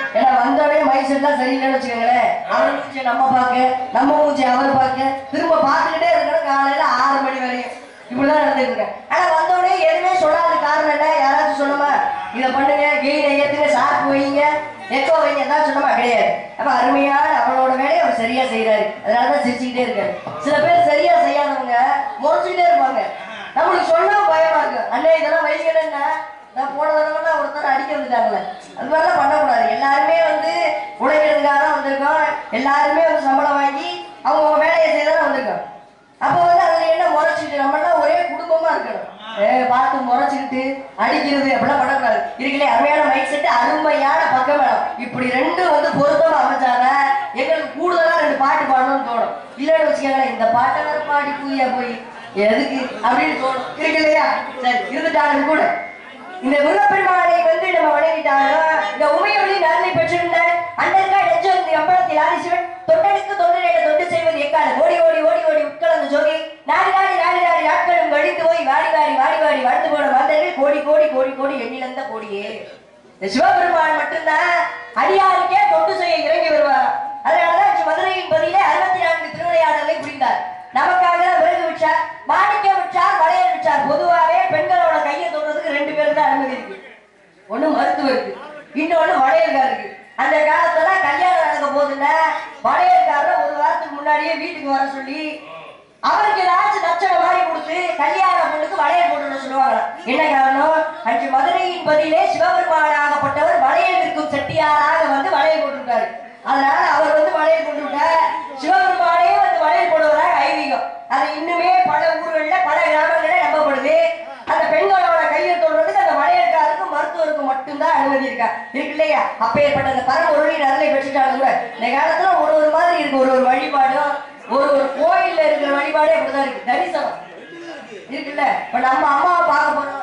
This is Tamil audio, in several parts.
ஏன்னா வந்தோடனே மைண்ட் செட் தான் சரியில்லைன்னு வச்சுக்கோங்களேன் அவர் மூஞ்சி நம்ம பார்க்க நம்ம மூஞ்சி அவர் பார்க்க திரும்ப பார்த்துக்கிட்டே இருக்கணும் காலையில ஆறு மணி வரையும் இப்படிதான் நடந்துட்டு இருக்கேன் ஆனா வந்தோடனே எதுவுமே சொல்லாத காரணம் என்ன யாராச்சும் சொன்னோமா இதை பண்ணுங்க கெயினை ஏத்துங்க ஷார்ப் வைங்க எக்கோ வைங்க தான் சொன்னோமா கிடையாது அப்ப அருமையான அவளோட வேலையை அவர் சரியா செய்யறாரு அதனாலதான் சிரிச்சுக்கிட்டே இருக்காரு சில பேர் சரியா செய்யாதவங்க முறைச்சுக்கிட்டே இருப்பாங்க நம்மளுக்கு சொன்னா பயமா இருக்கு அண்ணே இதெல்லாம் வைக்கணும்னா நான் போன தடவை ஒருத்தர் அடிக்க வந்துட்டாங்களே அது மாதிரிலாம் பண்ணக்கூடாது எல்லாருமே வந்து உழைக்கிறதுக்காக தான் வந்திருக்கோம் எல்லாருமே வந்து சம்பளம் வாங்கி அவங்க அவங்க வேலையை செய்ய தானே வந்திருக்கோம் அப்போ வந்து அதுல என்ன முறைச்சிட்டு நம்மளாம் ஒரே குடும்பமா இருக்கணும் ஏ பார்த்து முறைச்சிக்கிட்டு அடிக்கிறது அப்படிலாம் பண்ணக்கூடாது இருக்குல்லே அருமையான மைண்ட் செட் அருமையான பக்கம் வேணும் இப்படி ரெண்டும் வந்து பொருத்தமா அமைச்சாங்க எங்களுக்கு கூடுதலா ரெண்டு பாட்டு பாடணும்னு தோணும் இல்லைன்னு வச்சுக்கோங்களேன் இந்த பாட்டை வேற பாடி பூயா போய் எதுக்கு அப்படின்னு தோணும் இருக்கு இல்லையா சரி இருந்துட்டாலும் கூட இந்த முருகப்பெருமானை வந்து நம்ம வணங்கிட்டாலும் இந்த உமையொளி நலனை பெற்றிருந்த அண்டர்கா நெஞ்சம் எம்பளத்தில் ஆதிசிவன் தொண்டனுக்கு தொண்டனிட தொண்டு செய்வது எக்கால ஓடி ஓடி ஓடி ஓடி உட்கலந்து ஜோகி நாடி நாடி நாடி நாடி நாட்களும் கழித்து போய் வாடி வாடி வாடி வாடி வாழ்ந்து போன மாந்தர்கள் கோடி கோடி கோடி கோடி எண்ணிலந்த கோடியே இந்த சிவபெருமான் மட்டும்தான் அடியாருக்கே தொண்டு செய்ய இறங்கி வருவார் அதனாலதான் இன்று மதுரையின் பதிலே அறுபத்தி நான்கு திருவிளையாடலை புரிந்தார் நமக்காக விறகு விற்றார் மாணிக்கம் விற்றார் வளையல் விற்றார் பொதுவாகவே பெண்களோட கையை தொடுறதுக்கு ரெண்டு பேருக்கு தான் அனுமதி இருக்கு ஒண்ணு மருத்துவருக்கு இன்னொன்னு வளையல்காருக்கு அந்த காலத்துல கல்யாணம் நடக்க போதுன்னா வளையல்காரர் ஒரு வாரத்துக்கு முன்னாடியே வீட்டுக்கு வர சொல்லி அவருக்கு ஏதாச்சும் நச்சனை மாதிரி கொடுத்து கல்யாண பொண்ணுக்கு வளையல் போட்டு சொல்லுவாங்க என்ன காரணம் அன்று மதுரையின் பதிலே சிவபெருமானாகப்பட்டவர் வளையல் விற்கும் செட்டியாராக வந்து வளையல் போட்டிருக்காரு அதனால அவர் வந்து வளையல் போட்டு விட்டார் சிவபெருமானே வந்து வளையல் போடுவதாக ஐதீகம் அது இன்னுமே பல ஊர்கள்ல பல கிராமங்கள்ல நம்பப்படுது அந்த பெண்களோட கையை தொடுறதுக்கு அந்த வளையல்காருக்கும் மருத்துவருக்கும் மட்டும்தான் அனுமதி இருக்கா இருக்கு இல்லையா அப்பேற்பட்ட அந்த பரம்பொருளின் அருளை பெற்றுட்டாலும் கூட இந்த காலத்துல ஒரு ஒரு மாதிரி இருக்கு ஒரு ஒரு வழிபாடும் ஒரு ஒரு கோயில்ல இருக்கிற வழிபாடே அப்படிதான் இருக்கு தரிசனம் இருக்குல்ல இப்ப நம்ம அம்மாவை பார்க்க போறோம்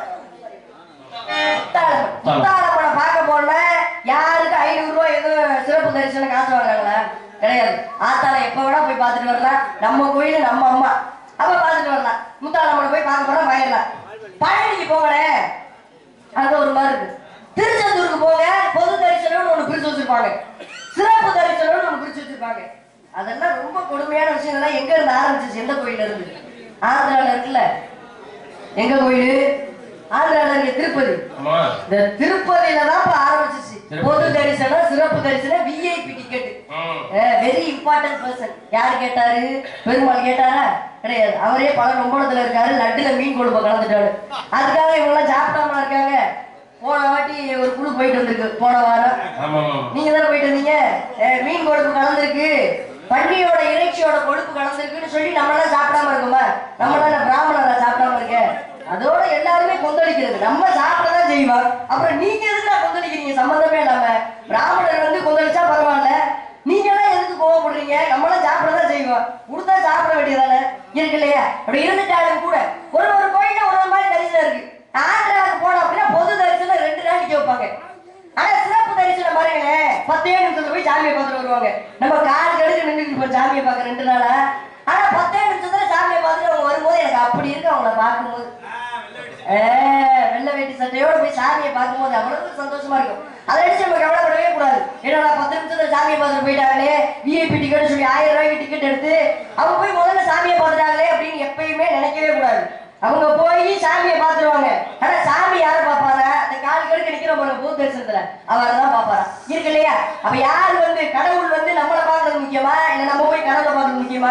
முத்தாளம்மன். முத்தாளம்மனை பார்க்க போனா யாருக்கு ஐநூறு ரூபாய் எதுவும் சிறப்பு தரிசனம் காசு வாங்குறாங்களா கிடையாது ஆத்தால எப்ப வேணா போய் பார்த்துட்டு வரலாம் நம்ம கோயில் நம்ம அம்மா அப்ப பார்த்துட்டு வரலாம் முத்தாளம்மனை போய் பார்க்க போனா வாங்கிடலாம் பழனிக்கு போங்களேன் அங்க ஒரு மாதிரி இருக்கு திருச்செந்தூருக்கு போங்க பொது தரிசனம்னு ஒண்ணு பிரிச்சு வச்சிருப்பாங்க சிறப்பு தரிசனம்னு ஒண்ணு பிரிச்சு வச்சிருப்பாங்க அதெல்லாம் ரொம்ப கொடுமையான விஷயங்கள்லாம் எங்க இருந்து ஆரம்பிச்சிச்சு எந்த கோயில்ல இருந்து ஆந்திரால இருக்குல்ல எங்க கோயில் ஆந்திரால இருக்க திருப்பதி ஆமா இந்த திருப்பதியில தான் இப்ப ஆரம்பிச்சிச்சு திருப்பதி. பொது தரிசனம் சிறப்பு தரிசனம் விஐபி டிக்கெட் ம். வெரி இம்பார்ட்டன்ட் பர்சன் யார் கேட்டாரு பெருமாள் கேட்டாரா கிடையாது அவரே பல நொம்பளத்துல இருக்காரு லட்டுல மீன் குழம்பு கலந்துட்டாரு அதுக்காக இவங்க எல்லாம் சாப்பிடாம இருக்காங்க போன வாட்டி ஒரு குழு போயிட்டு வந்திருக்கு போன வாரம் ஆமா ஆமா நீங்க தானே போயிட்டு வந்தீங்க அஹ் மீன் கொழுப்பு கலந்துருக்கு பன்னியோட இறைச்சியோட கொழுப்பு கலந்துருக்குன்னு சொல்லி நம்மளால சாப்பிடாம இருக்குமா நம்மளால பிராமணரா சாப்பிடாம இருக்க அதோட எல்லாருமே கொந்தளிக்கிறது நம்ம சாப்பிடதான் செய்வோம் அப்புறம் நீங்க எதுக்கு கொந்தளிக்கிறீங்க சம்பந்தமே இல்லாம பிராமணர் வந்து கொந்தளிச்சா பரவாயில்ல நீங்க எல்லாம் எதுக்கு கோவப்படுறீங்க நம்மளாம் சாப்பிடதான் செய்வோம் கொடுத்தா சாப்பிட வேண்டியதானே இருக்கு இல்லையா அப்படி இருந்துட்டாலும் கூட ஒரு ஒரு கோயில்ல ஒரு ஒரு மாதிரி தரிசனம் இருக்கு ஆந்திராவுக்கு போனோம் அப்படின்னா பொது தரிசனம் ரெண்டு நாளைக்கு வைப்பாங்க ஆனா சிறப்பு தரிசனம் பாருங்களேன் பத்தே நிமிஷத்துல போய் சாமியை பார்த்துட்டு வருவாங்க நம்ம கால் கடுக்கு நின்றுட்டு இருப்போம் சாமியை பார்க்க ரெண்டு நாளா ஆனா பத்தே நிமிஷத்துல சாமியை பார்த்துட்டு அவங்க வரும்போது எனக்கு அப்படி இருக்கு அவங்கள பார்க்கும்போது ஏ, வெள்ளை வேட்டி சட்டையோட போய் சாமியை பார்க்கும்போது அவ்வளவு சந்தோஷமா இருக்கும் அதை அடிச்சு நம்ம கவலைப்படவே கூடாது என்னடா பத்து நிமிஷத்துல சாமியை பார்த்துட்டு போயிட்டாங்களே விஐபி டிக்கெட் சொல்லி ஆயிரம் ரூபாய்க்கு டிக்கெட் எடுத்து அவங்க போய் முதல்ல சாமியை பார்த்துட்டாங்களே அப்படின்னு எப்பயுமே நினைக்கவே கூடாது அவங்க போய் சாமியை பார்த்துருவாங்க ஆனா சாமி யாரை பார்ப்பாரா அந்த கால் கடுக்கு நிக்கிற பாருங்க பூ தரிசனத்துல அவரை தான் பார்ப்பாரா இருக்கு இல்லையா அப்ப யார் வந்து கடவுள் வந்து நம்மளை பார்க்கறது முக்கியமா இல்ல நம்ம போய் கடவுளை பார்க்கறது முக்கியமா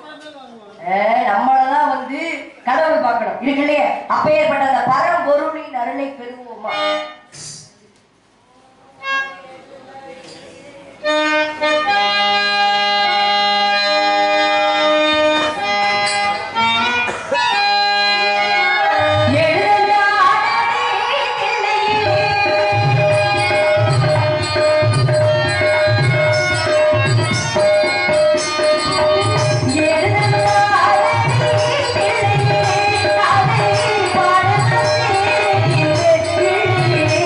ஏய், நம்மளதான் வந்து கடவுள் பார்க்கணும் இருக்கு இல்லையா அப்பேற்பட்ட அந்த பரம்பொருளின் அருளை பெறுவோமா எழுதலாடே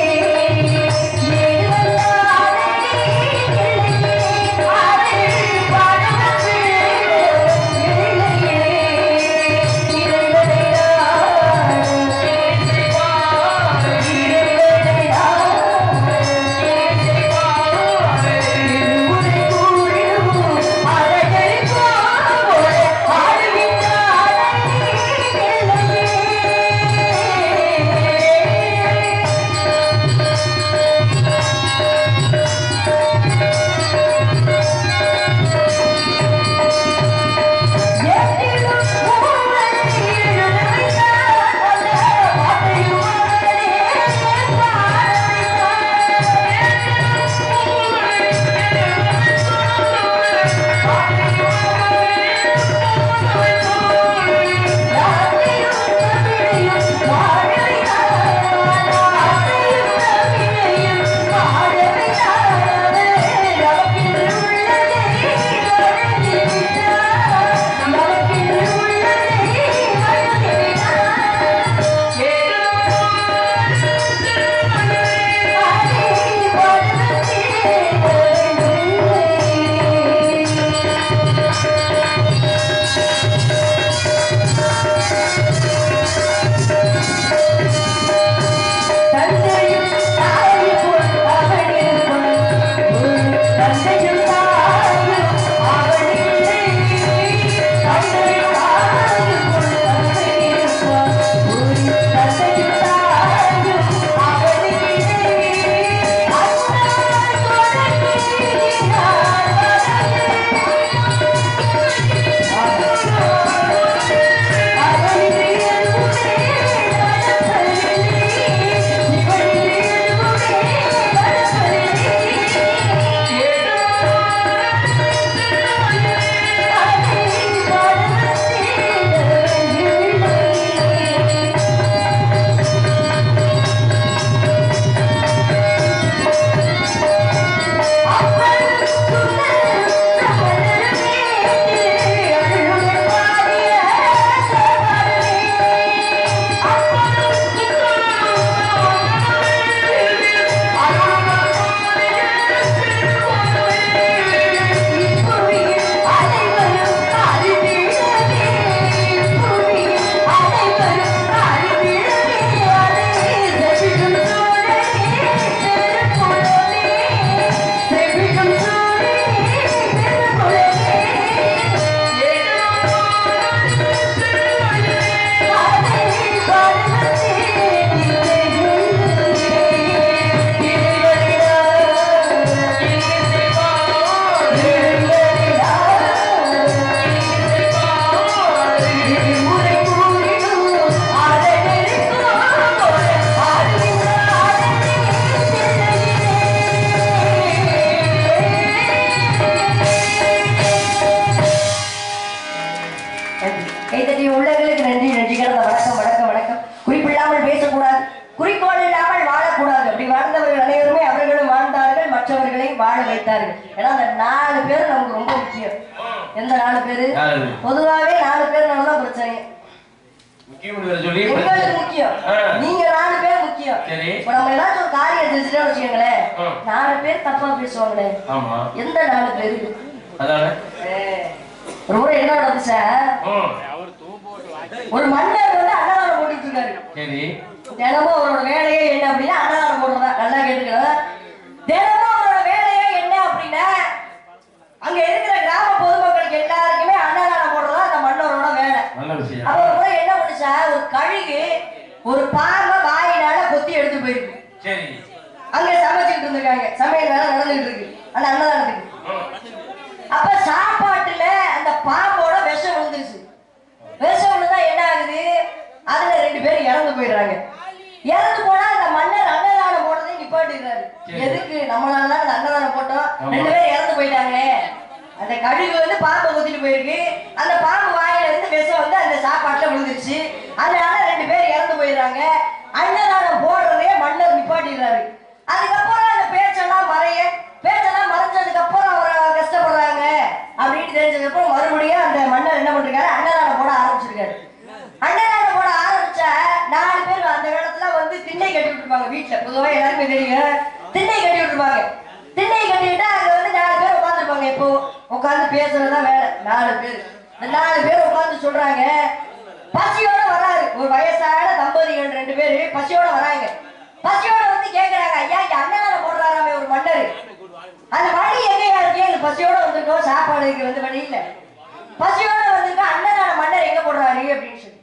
வாழ வைத்தார்கள் ஏன்னா அந்த நாலு பேர் நமக்கு ரொம்ப முக்கியம் எந்த நாலு பேரு யாரு? பொதுவாவே நாலு பேர்னால தான் பிரச்சனை முக்கியம் வேற சொல்லி எங்களுக்கு முக்கியம் ஆ. நீங்க நாலு பேர் முக்கியம் சரி. இப்ப நம்ம ஏதாச்சும் ஒரு காரியம் செஞ்சுட்டோம் வச்சுக்கோங்களேன் ஆ. நாலு பேர் தப்பா பேசுவாங்களே ஆமா எந்த நாலு பேரு அதானே ஒரு முறை என்ன நடந்துச்சா ம். ஒரு மன்னர் வந்து அன்னதானம் போட்டுட்டு இருக்காரு சரி தினமும் அவரோட வேலையே என்ன அப்படின்னா அன்னதானம் போடுறதா நல்லா கேட்டுக்கணும் தினமும் அவரோட வேலையே என்ன அப்படின்னா அங்க இருக்கிற கிராம பொதுமக்களுக்கு எல்லாருக்குமே அன்னதானம் போடுறதா அந்த மன்னரோட வேலை நல்ல விஷயம் அப்ப ஒரு முறை என்ன பண்ணுச்சா ஒரு கழுகு ஒரு பாம்பை வாயினால கொத்தி எடுத்து போயிருக்கு சரி அங்க சமைச்சுட்டு இருந்திருக்காங்க சமையல் வேலை நடந்துகிட்டு இருக்கு அந்த அன்னதானத்துக்கு ம். அப்ப சாப்பாட்டுல அந்த பாம்போட விஷம் விழுந்துருச்சு விஷம் விழுந்தா என்ன ஆகுது அதுல ரெண்டு பேரும் இறந்து போயிடுறாங்க இறந்து போனா அந்த மன்னர் அன்னதானம் போடுறதை நிப்பாட்டிடுறாரு சரி. எதுக்கு நம்மளால தான் அந்த அன்னதானம் போட்டோம் ஆமா. ரெண்டு பேரும் இறந்து போயிட்டாங்க அந்த கழுகு வந்து பாம்பை குத்திட்டு போயிருக்கு அந்த பாம்பு வாயில இருந்து விஷம் வந்து அந்த சாப்பாட்டுல விழுந்துருச்சு அதனால ரெண்டு பேர் இறந்து போயிடுறாங்க அன்னதானம் போடுறதே மன்னர் நிப்பாட்டிடுறாரு அதுக்கப்புறம் அந்த பேச்செல்லாம் மறைய பேச்செல்லாம் மறைஞ்சதுக்கு அப்புறம் அவர் கஷ்டப்படுறாங்க அப்படின்னு தெரிஞ்சதுக்கு அப்புறம் மறுபடியும் அந்த மன்னர் என்ன பண்றாரு அன்னதானம் போட ஆரம்பிச்சிருக்காரு அன்னதானம் போட ஆரம்பிச்சா நாலு பேர் அந்த இடத்துல வந்து திண்ணை கட்டி விட்டுருப்பாங்க வீட்டுல பொதுவா எல்லாருமே தெரியும் திண்ணை கட்டி விட்டுருப்பாங்க திண்ணை கட்டிட்டு அங்க வந்து நாலு பேர் உட்காந்துருப்பாங்க இப்போ உட்காந்து பேசுறதா வேலை நாலு பேர் இந்த நாலு பேர் உட்காந்து சொல்றாங்க பசியோட வராரு ஒரு வயசான தம்பதிகள் ரெண்டு பேரு பசியோட வராங்க பசியோட வந்து கேக்குறாங்க ஐயா இங்க அன்னதானம் போடுறாராமே ஒரு மன்னர் அந்த வழி எங்கயா இருக்கு எங்க பசியோட வந்திருக்கோம் சாப்பாடுக்கு வந்து வழி இல்ல பசியோட வந்திருக்கோம் அன்னதான மன்னர் எங்க போடுறாரு அப்படின்னு சொல்லி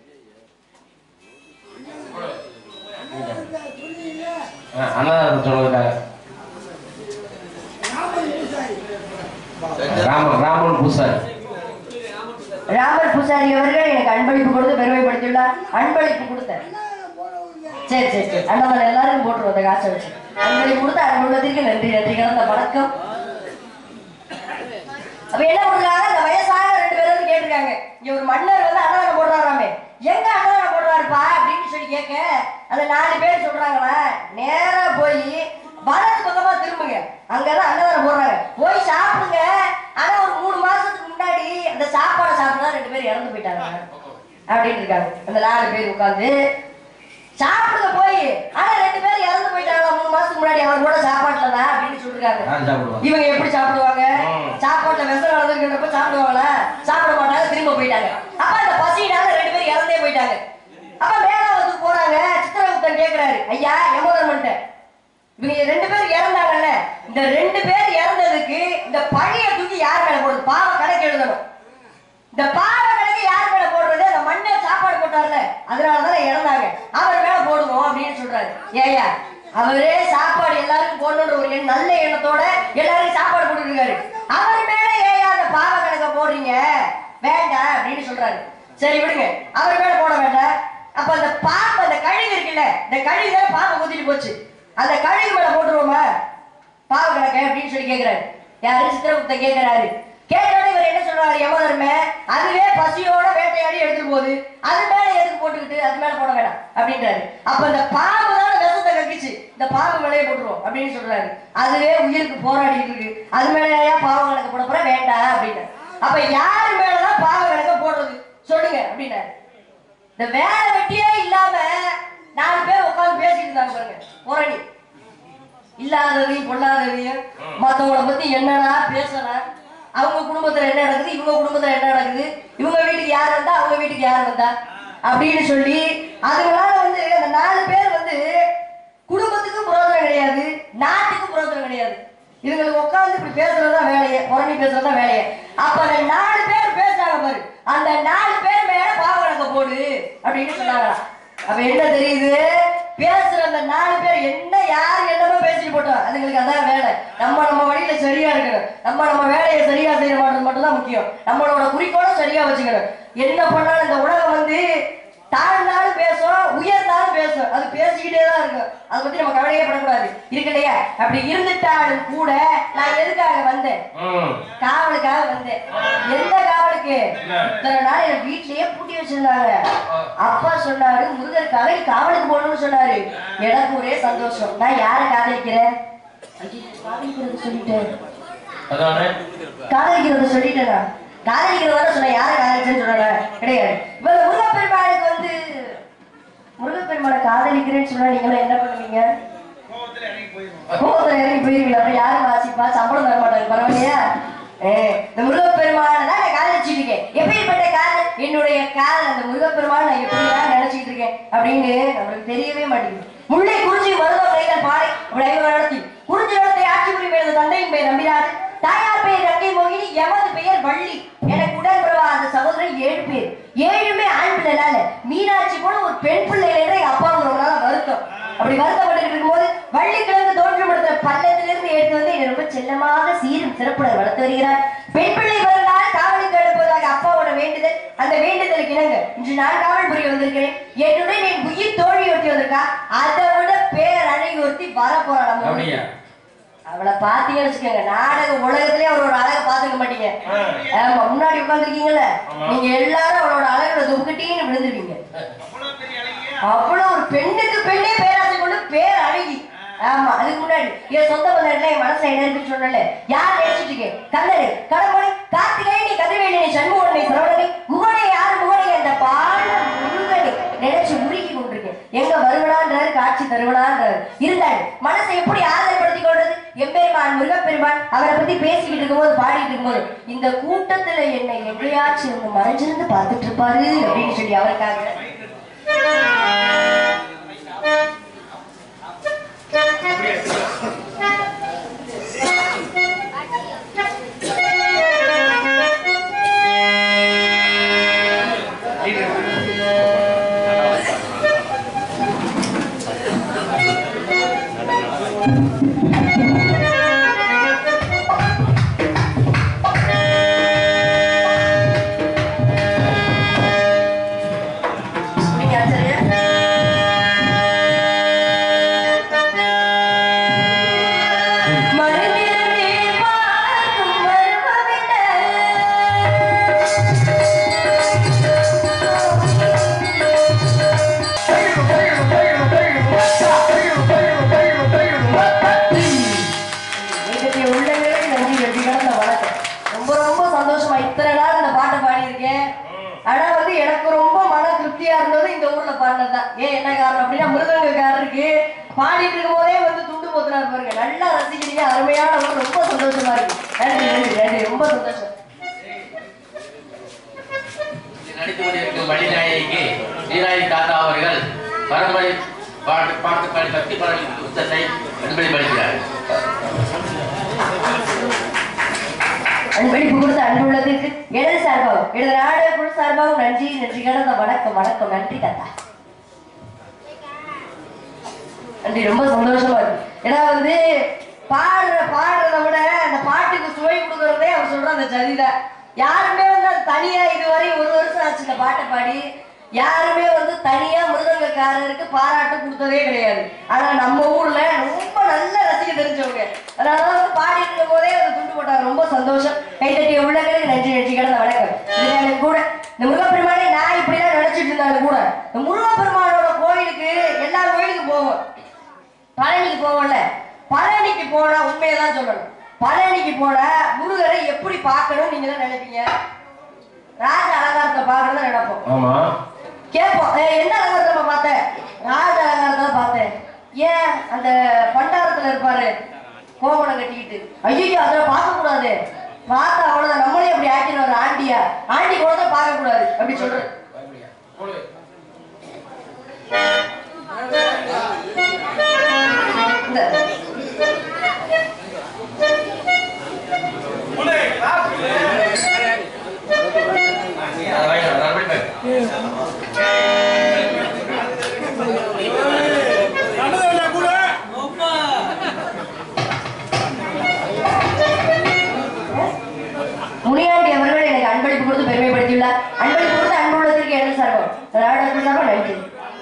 ஆ, அன்னதானம் சொன்னதுக்காக ராமன் ராமன் பூசாரி ராமர் பூசாரி அவர்கள் எனக்கு அன்பளிப்பு கொடுத்து பெருமைப்படுத்தியுள்ளார் அன்பளிப்பு கொடுத்தார் சரி சரி சரி அண்ணன் எல்லாரும் போட்டுருவோம் அந்த காசை வச்சு அன்பளிப்பு கொடுத்து அன்புள்ளதற்கு நன்றி நன்றி கலந்த வணக்கம் அப்ப என்ன பண்றாங்க அந்த வயசான ரெண்டு பேரும் வந்து கேட்டிருக்காங்க இங்க ஒரு மன்னர் வந்து அன்னதானம் போடுறாராமே எங்க அன்னதானம் போடுறாருப்பா அப்படின்னு சொல்லி கேட்க அந்த நாலு பேர் சொல்றாங்களா நேரா போய் வலது பக்கமா திரும்புங்க அங்கதான் அன்னதானம் போடுறாங்க போய் சாப்பிடுங்க ஆனா ஒரு மூணு மாசத்துக்கு முன்னாடி அந்த சாப்பாடை சாப்பிட்டு ரெண்டு பேரும் இறந்து போயிட்டாங்க அப்படின்னு இருக்காங்க அந்த நாலு பேர் உட்கார்ந்து சாப்பிடுங்க போய் ஆனா ரெண்டு பேரும் இறந்து போயிட்டாங்களா மூணு மாசத்துக்கு முன்னாடி அவர் கூட சாப்பாட்டுல தான் அப்படின்னு சொல்லிருக்காங்க யார் சாப்பிடுவாங்க இவங்க எப்படி சாப்பிடுவாங்க ம். சாப்பாட்டுல விஷம் கலந்துருக்கிறப்ப சாப்பிடுவாங்களா சாப்பிட மாட்டாங்க திரும்ப போயிட்டாங்க அப்ப அந்த பசியினால ரெண்டு பேரும் இறந்தே போயிட்டாங்க அப்ப மேலாவதுக்கு போறாங்க சித்திரகுப்தன் கேக்குறாரு ஐயா யமதர்மன்ட்ட இவங்க ரெண்டு பேரும் இறந்தாங்கல்ல இந்த ரெண்டு பேர் இறந்ததுக்கு இந்த பழைய தூக்கி யார் மேல போடுறது பாவ கணக்கு எழுதணும் இந்த பாவ கணக்கு யார் மேல போடுறது அந்த மன்னர் சாப்பாடு போட்டார்ல அதனாலதான் இறந்தாங்க அவர் மேல போடுவோம் அப்படின்னு சொல்றாரு ஏயா அவரே சாப்பாடு எல்லாருக்கும் போடணுன்ற ஒரு எண்ண- நல்ல எண்ணத்தோட எல்லாருக்கும் சாப்பாடு போட்டுருக்காரு அவர் மேல ஏயா அந்த பாவ கணக்க போடுறீங்க வேண்டாம் அப்படின்னு சொல்றாரு சரி விடுங்க அவர் மேல போட வேண்டாம் அப்ப அந்த பாம்பு அந்த கழுகு இருக்குல்ல இந்த கழுகு தான் பாம்பை குத்திட்டு போச்சு அந்த கழுகு மேல போட்டுருவோமா பாவ கணக்க அப்படின்னு சொல்லி கேக்குறாரு யாரு சித்திரகுப்தன் கேக்குறாரு கேட்டோட இவர் என்ன சொல்றாரு யமதர்மே அதுவே பசியோட வேட்டையாடி எடுத்துட்டு போகுது அது மேல எதுக்கு போட்டுக்கிட்டு அது மேல போட வேண்டாம் அப்படின்றாரு அப்ப இந்த பாம்பு தான் விஷத்தை கக்கிச்சு இந்த பாம்பு மேலேயே போட்டுருவோம் அப்படின்னு சொல்றாரு அதுவே உயிருக்கு போராடிட்டு இருக்கு அது மேலேயா பாவ கணக்கு போட போற வேண்டாம் அப்படின்னு அப்ப யாரு மேலதான் பாவ கணக்க போடுறது சொல்லுங்க அப்படின்னாரு இந்த வேலை வெட்டியே இல்லாம நாலு பேர் உட்கார்ந்து பேசிட்டு இருந்தாங்க பாருங்க புரணி இல்லாததையும் பொல்லாததையும் மத்தவங்கள பத்தி என்னடா பேசலாம் அவங்க குடும்பத்துல என்ன நடக்குது இவங்க குடும்பத்துல என்ன நடக்குது இவங்க வீட்டுக்கு யார் வந்தா அவங்க வீட்டுக்கு யார் வந்தா அப்படின்னு சொல்லி அதுங்களால வந்து அந்த நாலு பேர் வந்து குடும்பத்துக்கும் புரோஜனம் கிடையாது நாட்டுக்கும் புரோஜனம் கிடையாது இவங்களுக்கு உட்கார்ந்து இப்படி பேசுறதுதான் வேலையே புரணி பேசுறதுதான் வேலையே அப்ப அந்த நாலு பேர் பேசுறாங்க பாரு அந்த நாலு பேர் மேல பாவ போடு அப்படின்னு சொன்னாங்களாம் அப்ப என்ன தெரியுது பேசுற அந்த நாலு பேர் என்ன யார் என்னமோ பேசிட்டு போட்டோம் அதுங்களுக்கு அதான் வேலை நம்ம நம்ம வழியில சரியா இருக்கணும் நம்ம நம்ம வேலையை சரியா செய்ய மாட்டது மட்டும் தான் முக்கியம் நம்மளோட குறிக்கோளை சரியா வச்சுக்கணும் என்ன பண்ணாலும் இந்த உலகம் வந்து தாழ்ந்தாலும் பேசும் உயர்ந்தாலும் பேசும் அது பேசிக்கிட்டே தான் இருக்கும் அதை பத்தி நம்ம கவலையே படக்கூடாது இருக்கு இல்லையா அப்படி இருந்துட்டாலும் கூட நான் எதுக்காக வந்தேன் ம் காவலுக்காக வந்தேன் எந்த காவலுக்கு இத்தனை நாள் என் வீட்லயே பூட்டி வச்சிருந்தாங்க அப்பா சொன்னாரு முருகர் கதை காவலுக்கு போகணும்னு சொன்னாரு எனக்கு ஒரே சந்தோஷம் நான் யாரை காதலிக்கிறேன் ஐயோ, காதலிக்கிறது சொல்லிட்டேன் அதானே காதலிக்கிறத சொல்லிட்டேனா காதலிக்கிறத சொன்ன யாரை காதலிச்சேன்னு சொன்னா கிடையாது இப்ப இந்த முருகப்பெருமானுக்கு வந்து முருகப்பெருமானை காதலிக்கிறேன்னு சொன்னா நீங்களும் என்ன பண்ணுவீங்க கோவத்துல இறங்கி போயிருவீங்க அப்ப யாரு வாசிப்பா சம்பளம் தர மாட்டாங்க பரவாயில்லையா ஏ, இந்த முருகப்பெருமான தான் நான் காதலிச்சுட்டு இருக்கேன் எப்படிப்பட்ட காதல் என்னுடைய காதல் அந்த முருகப்பெருமான் நான் எப்படிதான் நினைச்சிட்டு இருக்கேன் அப்படின்னு நம்மளுக்கு தெரியவே மாட்டேங்குது முல்லை குறிஞ்சி மருதம் கைகள் பாடை அப்படி ஐவர் நடத்தி குறிஞ்சி நிலத்தை ஆட்சி புரியும் எனது தந்தையின் பெயர் நம்பினார் தாயார் பெயர் கங்கை மோகினி எமது பெயர் வள்ளி எனக்கு உடன் பிறவா அந்த சகோதரன் ஏழு பேர் ஏழுமே ஆண் பிள்ளைனால மீனாட்சி போல ஒரு பெண் பிள்ளைகளே எங்க அப்பா ஒரு நாள வருத்தம் அப்படி வருத்தப்பட்டு இருக்கும்போது வள்ளிக்கிழங்கு தோற்றப்படுத்த பள்ளத்திலிருந்து எடுத்து வந்து என்னை ரொம்ப செல்லமாக சீரும் சிறப்புடன் வளர்த்து வருகிறார் பெண் பிள்ளை பிறந்தால் காவலுக்கு எடுப்பதாக அப்பாவோட வேண்டுதல் அந்த வேண்டுதலுக்கு இணங்க இன்று நான் காவல் புரிய வந்திருக்கிறேன் என்னுடன் என் உயிர் தோழி ஒட்டி வந்திருக்கா அதை விட பேர் அழகி ஒருத்தி வர போறா நம்ம ஊருக்கு. அப்படியா அவளை பாத்தீங்கன்னு வச்சுக்கோங்க நாடக உலகத்திலே அவரோட அழகை பாத்துக்க மாட்டீங்க ஆமா முன்னாடி உட்காந்துருக்கீங்கல்ல ஆமா. நீங்க எல்லாரும் அவளோட அழகுல துப்புக்கிட்டீங்கன்னு விழுந்துருவீங்க அவ்வளவு ஒரு பெண்ணுக்கு பெண்ணே பேராசை கொண்டு பேர் அழகி ஆமா அதுக்கு முன்னாடி என் சொந்த பந்தத்துல என் மனசுல என்ன இருக்குன்னு சொன்னல யார் நினைச்சிட்டு இருக்கேன் கல்லரு கடமொழி கார்த்திகேயனி கதிர்வேலி சண்முகனை சரவணனை முகனை யார் முகனை அந்த பால முருகனை நினைச்சு உருகி கொண்டிருக்கேன் எங்க வருவனான்றாரு காட்சி தருவனான்றாரு இருந்தாரு மனசை எப்படி ஆதரப்படுத்திக் கொள்றது எம்பெருமான் முருகப்பெருமான் அவரை பத்தி பேசிக்கிட்டு இருக்கும்போது பாடிட்டு இருக்கும்போது இந்த கூட்டத்துல என்னை எங்கேயாச்சும் இருந்து மறைஞ்சிருந்து பார்த்துட்டு இருப்பாரு அப்படின்னு சொல்லி அவருக்காக நீங்க ஆச்சரியம் மனதிலே பார்க்கும் மர்மமில்லை. என்னுடைய உள்ளங்களுக்கு நன்றி நன்றி கடந்த வணக்கம் ரொம்ப ரொம்ப சந்தோஷமா இத்தனை நாள் இந்த பாட்டை பாடியிருக்கேன் ஆனா வந்து எனக்கு ரொம்ப மன திருப்தியா இருந்தது இந்த ஊர்ல பாடினதுதான் ஏன் என்ன காரணம் அப்படின்னா மிருதங்கக்காரருக்கு பாடிட்டு இருக்கும் போதே வந்து துண்டு போத்துனாரு பாருங்க நல்லா ரசிக்கிறீங்க அருமையான ஊர் ரொம்ப சந்தோஷமா இருக்கு நன்றி நன்றி நன்றி ரொம்ப சந்தோஷம் நடித்து கொண்டிருக்கும் வழிநாயகிக்கு சீராயி தாத்தா அவர்கள் பரம்பரை பாட்டு பாட்டு பாடி பக்தி பாடலின் புத்தகத்தை அன்பளிப்பளிக்கிறார் அன்பளிப்பு கொடுத்த அன்புள்ளதுக்கு இடது சார்பாகவும் இடது நாடு குழு சார்பாகவும் நன்றி நன்றி கடந்த வணக்கம் வணக்கம் நன்றி தாத்தா நன்றி ரொம்ப சந்தோஷமா இருக்கு ஏன்னா வந்து பாடுற பாடுறத விட அந்த பாட்டுக்கு சுவை கொடுக்கறதே அவர் சொல்ற அந்த ஜதிதான் யாருமே வந்து அது தனியா இதுவரை ஒரு வருஷம் ஆச்சு இந்த பாட்டை பாடி யாருமே வந்து தனியா மிருதங்கக்காரருக்கு பாராட்டு கொடுத்ததே கிடையாது ஆனா நம்ம ஊர்ல ரொம்ப நல்ல ரசிக்க தெரிஞ்சவங்க அதனால வந்து பாடிட்டு இருக்கும் போதே அது துண்டு போட்டாங்க ரொம்ப சந்தோஷம் கைத்தட்டிய உள்ளங்களுக்கு நன்றி நன்றி கடந்த வணக்கம் இருந்தாலும் கூட இந்த முருகப்பெருமானை நான் இப்படிதான் நினைச்சிட்டு இருந்தாலும் கூட இந்த முருகப்பெருமானோட கோயிலுக்கு எல்லா கோயிலுக்கும் போவோம் பழனிக்கு போவோம்ல பழனிக்கு போனா உண்மையதான் சொல்லணும் பழனிக்கு போனா முருகரை எப்படி பார்க்கணும் நீங்க தான் நினைப்பீங்க ராஜ அலங்காரத்தை பார்க்கணும் நினைப்போம் ஆமா கேட்போம் "ஏய், என்ன அலங்காரத்தை பார்த்தேன் ராஜ அலங்காரத்தை பார்த்தேன் ஏன் அந்த பண்டாரத்துல இருப்பாரு கோமணம் கட்டிக்கிட்டு ஐயோ அதில் பார்க்க கூடாது பார்த்தா அவ்வளவுதான் நம்மளே அப்படி ஆக்கிடுவாரு ஆண்டியா ஆண்டி கூட தான் பார்க்க கூடாது அப்படி சொல்றது இந்த அதை வாங்கி அதை அன்பளிப்பேன் முனியாண்டி அவர்கள் எனக்கு அன்பளிப்பு கொடுத்து பெருமைப்படுத்தியுள்ளார் அன்பளிப்பு கொடுத்து அன்புள்ளதற்கு என்ன சார்பம் ராடா சார்பம் நன்றி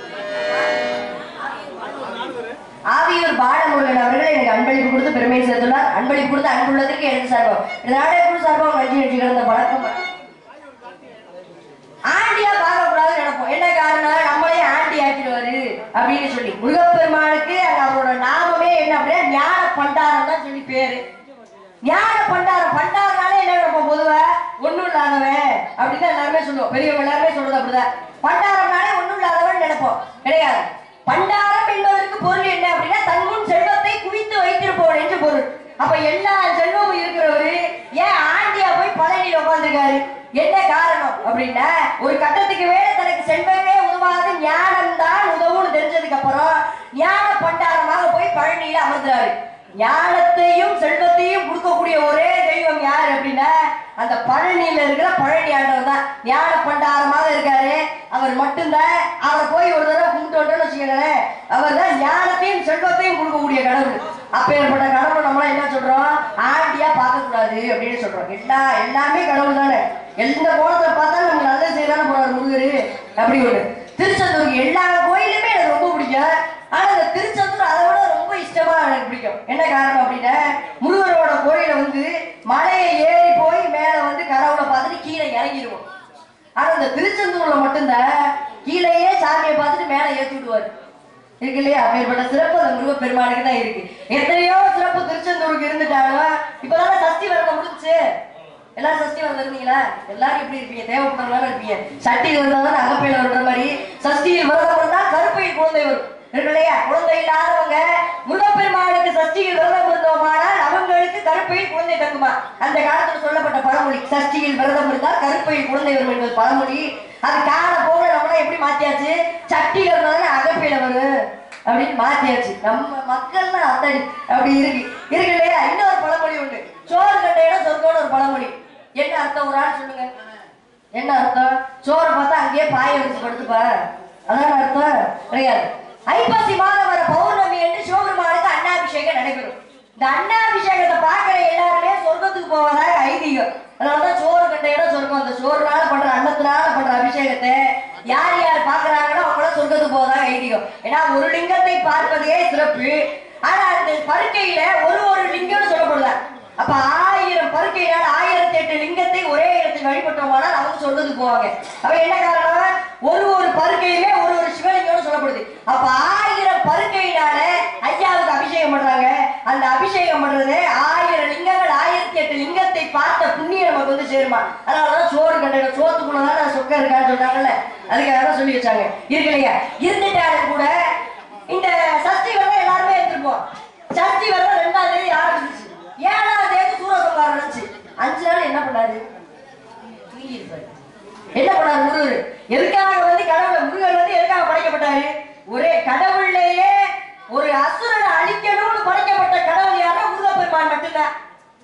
ஆவியூர் பாலமுருகன் அவர்கள் எனக்கு அன்பளிப்பு கொடுத்து பெருமை சேர்த்துள்ளார் அன்பளிப்பு கொடுத்து அன்புள்ளதற்கு எனக்கு சார்பம் ராடா சார்பம் நன்றி நன்றி கிடந்த வணக்கம் ஆண்டியா பார்க்க கூடாதுன்னு நினைப்போம் என்ன காரணம் நம்மளே ஆண்டி ஆக்கிடுவாரு அப்படின்னு சொல்லி முருகப்பெருமானுக்கு அங்க அவரோட நாமமே என்ன அப்படின்னா ஞான பண்டாரம் தான் சொல்லி பேரு ஞான பண்டாரம் பண்டாரனாலே என்ன நம்ம பொதுவா ஒண்ணும் இல்லாதவன் அப்படின்னு தான் எல்லாருமே சொல்லுவோம் பெரியவங்க எல்லாருமே சொல்றது அப்படிதான் பண்டாரம்னாலே ஒண்ணும் இல்லாதவன் நினைப்போம் கிடையாது பண்டாரம் என்பதற்கு பொருள் என்ன அப்படின்னா தன் முன் செல்வத்தை குவித்து வைத்திருப்பவன் என்று பொருள் அப்ப எல்லா செல்வமும் இருக்கிறவரு ஏன் ஆண்டியா போய் பழனியில உட்கார்ந்திருக்காரு என்ன காரணம் அப்படின்னா ஒரு கட்டத்துக்கு மேல தனக்கு செல்வமே உதவாது ஞானம் தான் உதவும்னு தெரிஞ்சதுக்கு அப்புறம் ஞான பண்டாரமாக போய் பழனியில அமர்ந்தாரு ஞானத்தையும் செல்வத்தையும் கொடுக்கக்கூடிய ஒரே தெய்வம் யார் அப்படின்னா அந்த பழனியில இருக்கிற பழனி ஆண்டவர் தான் ஞான பண்டாரமாக இருக்காரு அவர் மட்டும்தான் அவரை போய் ஒரு தடவை கும்பிட்டு வந்தோம்னு வச்சுக்கோங்களேன் அவர் தான் ஞானத்தையும் செல்வத்தையும் கொடுக்கக்கூடிய கடவுள் அப்பேற்பட்ட கடவுள் நம்மளாம் என்ன சொல்றோம் ஆண்டியா பார்க்க கூடாது அப்படின்னு சொல்றோம் எல்லா எல்லாமே கடவுள் தானே எந்த கோலத்தை பார்த்தா நம்ம நல்லது செய்யறாரு போறாரு முருகரு அப்படி ஒண்ணு திருச்செந்தூருக்கு எல்லா கோயிலுமே எனக்கு ரொம்ப பிடிக்கும் ஆனா இந்த திருச்செந்தூர் அதை விட ரொம்ப இஷ்டமா எனக்கு பிடிக்கும் என்ன காரணம் அப்படின்னா முருகரோட கோயில வந்து மலையை ஏறி போய் மேல வந்து கடவுளை பார்த்துட்டு கீழே இறங்கிடுவோம் ஆனா இந்த திருச்செந்தூர்ல மட்டும்தான் கீழேயே சாமியை பார்த்துட்டு மேல ஏத்தி விடுவாரு இருக்கு இல்லையா அப்பேற்பட்ட சிறப்பு அந்த முருக பெருமானுக்கு தான் இருக்கு எத்தனையோ சிறப்பு திருச்செந்தூருக்கு இருந்துட்டாலும் இப்பதானே சஷ்டி விரதம் முடிஞ்சுச்சு எல்லாரும் சஷ்டி விரதம் இருந்தீங்களா எல்லாரும் எப்படி இருப்பீங்க தேவைப்படுறவங்க இருப்பீங்க சட்டி விரதம் தான் அகப்பையில வர்ற மாதிரி சஷ்டியில் விரதம் இருந்தா கருப்பையில் குழந்தை வரும் இருக்கு இல்லையா குழந்தை இல்லாதவங்க முருகப்பெருமானுக்கு சஷ்டியில் விரதம் இருந்தோமானால் அவங்களுக்கு கருப்பையில் குழந்தை தங்குமா அந்த காலத்துல சொல்லப்பட்ட பழமொழி சஷ்டியில் விரதம் இருந்தால் கருப்பையில் குழந்தை வரும் என்பது பழமொழி அது கால போக நம்மளாம் எப்படி மாத்தியாச்சு சட்டியில இருந்தாலும் அகப்பையில வரும் அப்படின்னு மாத்தியாச்சு நம்ம மக்கள்லாம் அந்த அப்படி இருக்கு இருக்கு இல்லையா இன்னொரு பழமொழி உண்டு சோறு கண்ட இடம் சொர்க்கம்னு ஒரு பழமொழி என்ன அர்த்தம் ஒரு ஆள் சொல்லுங்க என்ன அர்த்தம் சோறை பார்த்தா அங்கேயே பாய வச்சு படுத்துப்பா அதான் அர்த்தம் கிடையாது ஐப்பசி மாதம் வர பௌர்ணமி என்று சிவபெருமானுக்கு அன்னாபிஷேகம் நடைபெறும் இந்த அன்னாபிஷேகத்தை பார்க்கிற எல்லாருமே சொர்க்கத்துக்கு போவதாக ஐதீகம் அதனாலதான் சோறு கண்ட இடம் சொர்க்கம் அந்த சோறுனால பண்ற அன்னத்தினால பண்ற அபிஷேகத்தை யார் யார் பாக்குறாங்களோ அவங்கள சொர்க்கத்துக்கு போவதாக ஐதீகம் ஏன்னா ஒரு லிங்கத்தை பார்ப்பதே சிறப்பு ஆனா அந்த பருக்கையில ஒரு ஒரு லிங்கம்னு சொல்லப்படுதா அப்ப ஆயிரம் பருக்கையினால் ஆயிரத்தி எட்டு லிங்கத்தை ஒரே இடத்தில் வழிபட்டோமானால் அவங்க சொல்றதுக்கு போவாங்க அப்ப என்ன காரணம் ஒரு ஒரு பருக்கையுமே ஒரு ஒரு சிவலிங்கம்னு சொல்லப்படுது அப்ப ஆயிரம் பருக்கையினால ஐயாவுக்கு அபிஷேகம் பண்றாங்க அந்த அபிஷேகம் பண்றது ஆயிரம் லிங்கங்கள் ஆயிரத்தி எட்டு லிங்கத்தை பார்த்த புண்ணியம் நமக்கு வந்து சேருமா அதனாலதான் சோறு கண்ட சோத்துக்குள்ளதான் சொக்க இருக்கான்னு சொன்னாங்கல்ல அதுக்காக தான் சொல்லி வச்சாங்க இருக்கு இல்லையா இருந்துட்டாலும் கூட இந்த சஷ்டி விரதம் எல்லாருமே எடுத்துருப்போம் சஷ்டி விரதம் ரெண்டாம் தேதி ஆரம்பிச்சிச்சு ஏழாம் தேதி சூரசம்ஹாரம் நடந்துச்சு அஞ்சு நாள் என்ன பண்ணாரு தூங்கி இருப்பாரு என்ன பண்ணாரு முருகர் எதுக்காக வந்து கடவுள் முருகர் வந்து எதுக்காக படைக்கப்பட்டாரு ஒரே கடவுள்லயே ஒரு அசுரனை அழிக்கணும்னு படைக்கப்பட்ட கடவுள் யாரா முருகப்பெருமான் மட்டும்தான்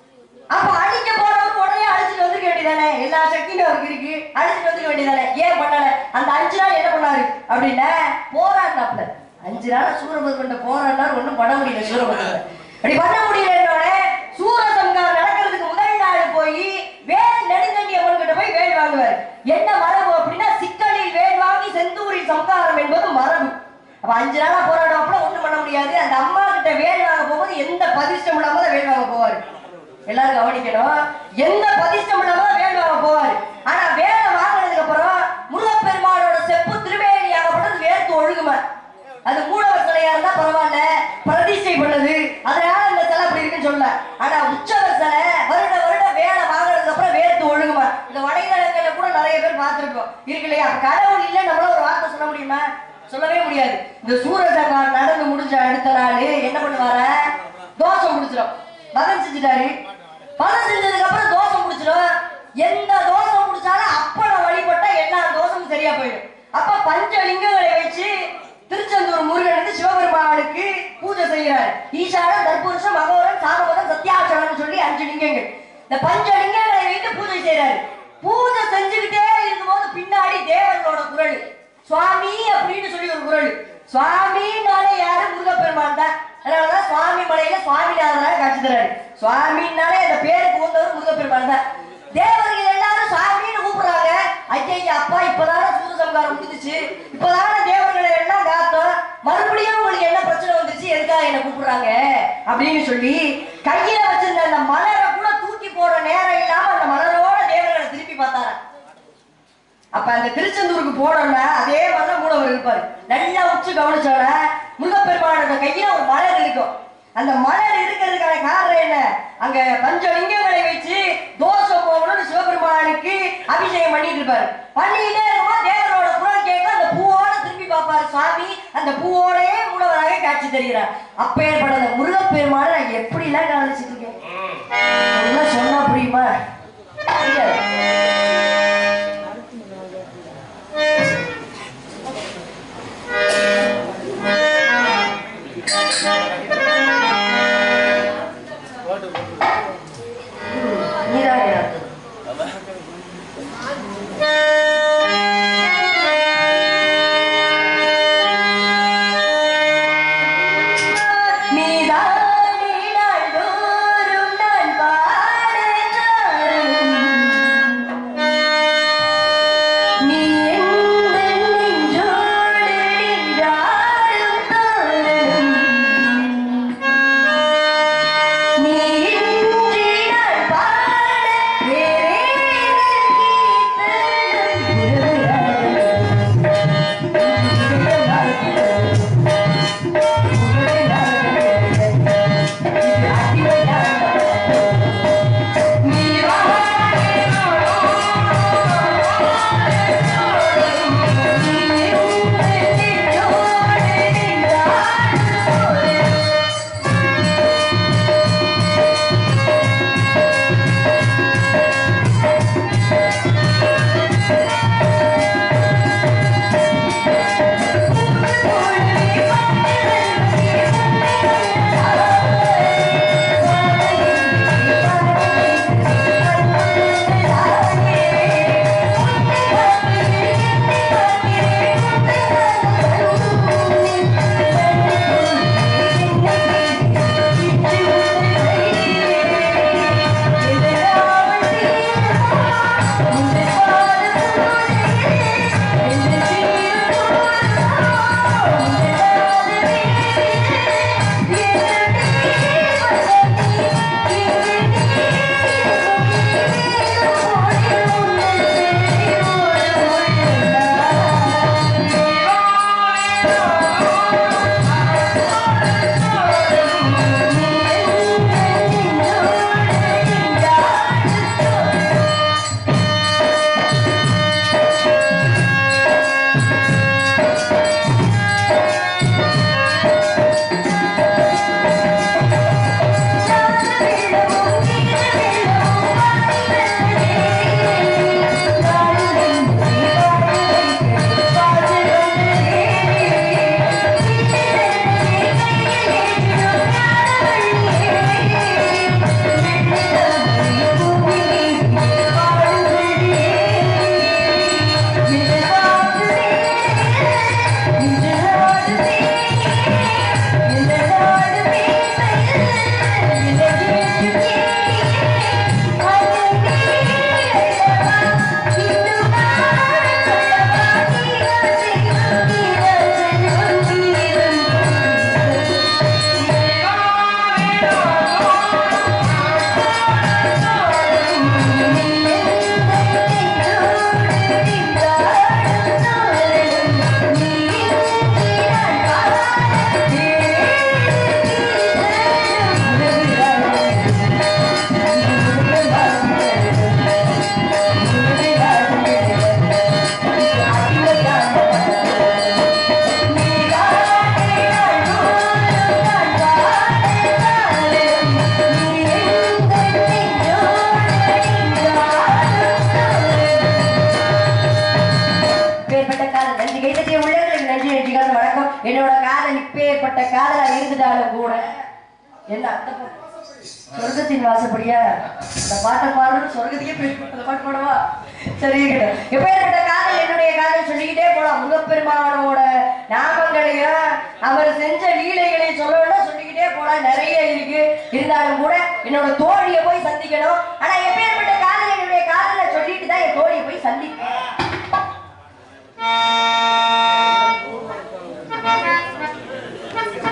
அப்ப அழிக்க போறவங்க உடனே அழிச்சிட்டு வந்துருக்க வேண்டியதானே எல்லா சக்தியும் அவருக்கு இருக்கு அழிச்சிட்டு வந்துருக்க வேண்டியதானே ஏன் பண்ணல அந்த அஞ்சு நாள் என்ன பண்ணாரு அப்படின்னா போராடினாப்ல அஞ்சு நாள் சூரபத்மன் போராடினார் ஒண்ணும் பண்ண முடியல சூரபத்மன் அப்படி பண்ண முடியலன்னோட சூரசம்காரம் நடக்கிறதுக்கு முதல் நாள் போய் வேல் நெடுங்கண்டி அம்மன் கிட்ட போய் வேல் வாங்குவார் என்ன மரபு அப்படின்னா சிக்கலில் வேல் வாங்கி செந்தூரில் சம்காரம் என்பது மரபு அப்ப அஞ்சு நாளா போராடுவாப்புல ஒண்ணும் பண்ண முடியாது அந்த அம்மா கிட்ட வேல் வாங்க போகும்போது எந்த பதிஷ்டம் இல்லாம தான் வேல் வாங்க போவாரு எல்லாரும் கவனிக்கணும் எந்த பதிஷ்டம் இல்லாம தான் வேல் வாங்க போவாரு ஆனா வேலை வாங்கினதுக்கு அப்புறம் முருகப்பெருமானோட செப்பு திருவேணி ஆகப்பட்டது வேர்த்து ஒழுகுமா அது மூலவர் சிலையா இருந்தா பரவாயில்ல பிரதிஷ்டை பண்ணது அதனால இந்த சிலை அப்படி இருக்குன்னு சொல்ல ஆனா உற்சவர் சிலை வருட வருடம் வேலை வாங்கினதுக்கு அப்புறம் வேர்த்து ஒழுகுமா இந்த வலைதளங்கள்ல கூட நிறைய பேர் பார்த்திருப்போம் இருக்கு இல்லையா அப்ப கடவுள் இல்ல நம்மளால ஒரு வார்த்தை சொல்ல முடியுமா சொல்லவே முடியாது இந்த சூரசங்கார் நடந்து முடிஞ்ச அடுத்த நாள் என்ன பண்ணுவார தோசை முடிச்சிடும் மகன் செஞ்சுட்டாரு மகன் செஞ்சதுக்கு அப்புறம் தோசை முடிச்சிடும் எந்த தோசை முடிச்சாலும் அப்பள வழிபட்டா எல்லா தோசமும் சரியா போயிடும் அப்ப பஞ்சலிங்கங்களை வச்சு திருச்செந்தூர் முருகன் வந்து சிவபெருமானுக்கு பூஜை செய்கிறார் ஈசானம் தற்புருஷம் மகோரம் சாமபதம் சத்தியாட்சரம் சொல்லி அஞ்சு லிங்கங்கள் இந்த பஞ்ச லிங்கங்களை வைத்து பூஜை செய்றாரு பூஜை செஞ்சுக்கிட்டே இருக்கும்போது பின்னாடி தேவர்களோட குரல் சுவாமி அப்படின்னு சொல்லி ஒரு குரல் சுவாமினாலே யாரு முருகப்பெருமான் தான் அதனாலதான் சுவாமி மலையில சுவாமிநாதனாக காட்சி தராரு சுவாமினாலே அந்த பேருக்கு உந்தவர் முருகப்பெருமான் தான் தேவர்கள் எல்லாரும் சாமின்னு கூப்பிடுறாங்க ஐயா அப்பா இப்பதானே சூரசம்காரம் முடிஞ்சிச்சு இப்பதானே தேவர்களை எல்லாம் காத்தோம் மறுபடியும் உங்களுக்கு என்ன பிரச்சனை வந்துச்சு எதுக்காக என்ன கூப்பிடுறாங்க அப்படின்னு சொல்லி கையில வச்சிருந்த அந்த மலரை கூட தூக்கி போற நேரம் இல்லாம அந்த மலரோட தேவர்களை திருப்பி பார்த்தாரா அப்ப அந்த அந்த திருச்செந்தூருக்கு போனோம்னா அதே மாதிரிதான் மூலவர் இருப்பாரு நல்லா உச்சு கவனிச்சோன்னா முருகப்பெருமானோட கையில ஒரு மலர் இருக்கும் அந்த மலர் இருக்கிறதுக்கான காரணம் என்ன அங்க பஞ்சலிங்கங்களை வச்சு தோஷம் போகணும்னு சிவபெருமானுக்கு அபிஷேகம் பண்ணிட்டு இருப்பாரு பண்ணிட்டே இருக்கும்போது தேவரோட குரல் கேட்க அந்த பூவோட திரும்பி பார்ப்பாரு சாமி அந்த பூவோடயே மூலவராக காட்சி தருகிறார் அப்பேற்பட்ட அந்த முருகப்பெருமானை நான் எப்படி எல்லாம் கவனிச்சிட்டு இருக்கேன் இதெல்லாம் சொன்னா புரியுமா புரியாது. நீதான் எனக்கு. நீதானே நாள்தோறும் நான் பாடச் சாரும். நீ எந்தன் நெஞ்சோடு நின்றாடும் தோரணம். நீ இன்றி நான் பாட வேறேது கீர்த்தனம். இப்பேற்பட்ட காதல் நன்றி கைத்தட்டிய உள்ளங்களுக்கு நன்றி நன்றி கலந்த வணக்கம் என்னோட காதல் இப்பேற்பட்ட காதலா இருந்துட்டாலும் கூட என்ன அந்த பக்கம் சொர்க்கத்தின் வாசப்படியா இந்த பாட்டை பாடணும் சொர்க்கத்துக்கே போய் அந்த பாட்டு பாடவா சரி இருக்கட்டும் எப்பேற்பட்ட காதல் என்னுடைய காதல் சொல்லிக்கிட்டே போலாம் முகப்பெருமானோட நாமங்களையும் அவர் செஞ்ச லீலைகளையும் சொல்லணும்னா சொல்லிக்கிட்டே போலாம் நிறைய இருக்கு இருந்தாலும் கூட என்னோட தோழியை போய் சந்திக்கணும் ஆனா எப்ப